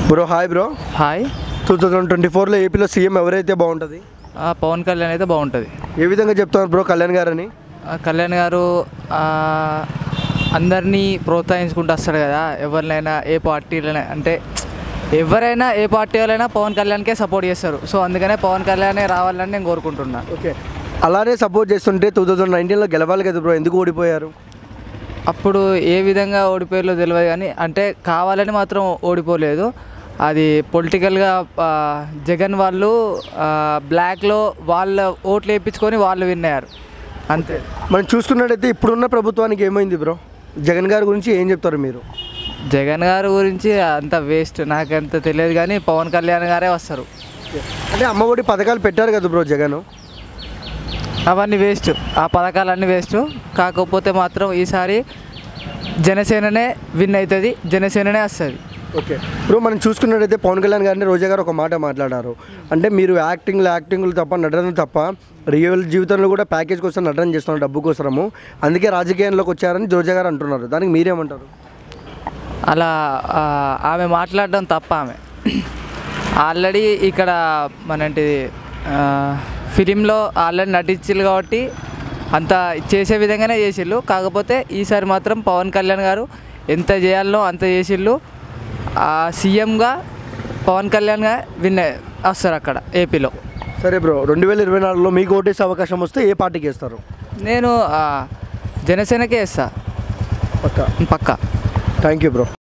bro hi bro hi two thousand twenty ఫోర్లో ఏపీలో CM ఎవరైతే బాగుంటుంది ఆ, పవన్ కళ్యాణ్ అయితే బాగుంటుంది ఏ విధంగా చెప్తున్నారు బ్రో కళ్యాణ్ గారని ఆ, కళ్యాణ్ గారు ఆ, అందరినీ ప్రోత్సహించుకుంటూ వస్తాడు కదా ఎవరినైనా ఏ పార్టీలైనా అంటే ఎవరైనా ఏ పార్టీ వాళ్ళైనా పవన్ కళ్యాణ్కే సపోర్ట్ చేస్తారు సో అందుకనే పవన్ కళ్యాణే రావాలని నేను కోరుకుంటున్నా ఓకే అలానే సపోర్ట్ చేస్తుంటే టూ థౌజండ్ నైన్టీన్లో గెలవాలి కదా బ్రో ఎందుకు ఓడిపోయారు అప్పుడు ఏ విధంగా ఓడిపోయారో తెలియదు కానీ అంటే కావాలని మాత్రం ఓడిపోలేదు అది పొలిటికల్గా ఆ, జగన్ వాళ్ళు ఆ, బ్లాక్లో వాళ్ళ ఓట్లు వేయించుకొని వాళ్ళు విన్ అయ్యారు అంతే మనం చూసుకున్నట్టయితే ఇప్పుడున్న ప్రభుత్వానికి ఏమైంది బ్రో జగన్ గారి గురించి ఏం చెప్తారు మీరు జగన్ గారి గురించి అంత వేస్ట్ నాకంత తెలియదు కానీ పవన్ కళ్యాణ్ గారే వస్తారు అంటే అమ్మఒడి పథకాలు పెట్టారు కదా బ్రో జగన్ అవన్నీ వేస్ట్ ఆ పథకాలన్నీ వేస్ట్ కాకపోతే మాత్రం ఈసారి జనసేననే విన్ అవుతుంది జనసేననే వస్తుంది ఓకే బ్రో మనం చూసుకున్నట్టయితే పవన్ కళ్యాణ్ గారిని రోజా గారు ఒక మాట మాట్లాడారు అంటే మీరు యాక్టింగ్లు యాక్టింగ్లు తప్ప నటన తప్ప రియల్ జీవితంలో కూడా ప్యాకేజ్ కోసం నటన చేస్తున్నారు డబ్బు కోసము అందుకే రాజకీయంలోకి వచ్చారని రోజా గారు అంటున్నారు దానికి మీరేమంటారు అలా ఆ, ఆమె మాట్లాడడం తప్ప ఆమె ఆల్రెడీ ఇక్కడ మనంటి ఫిలింలో ఆల్రెడీ నటించారు కాబట్టి అంత చేసే విధంగానే చేసిళ్ళు కాకపోతే ఈసారి మాత్రం పవన్ కళ్యాణ్ గారు ఎంత చేయాలనో అంత చేసిళ్ళు ఆ సీఎంగా పవన్ కళ్యాణ్గా విన్ అయ్య- వస్తారు అక్కడ ఏపీలో సరే బ్రో రెండు వేల ఇరవై నాలుగులో మీకు ఓటేసే అవకాశం వస్తే ఏ పార్టీకి వేస్తారు నేను ఆ, జనసేనకే వేస్తా పక్కా పక్కా థ్యాంక్ యూ బ్రో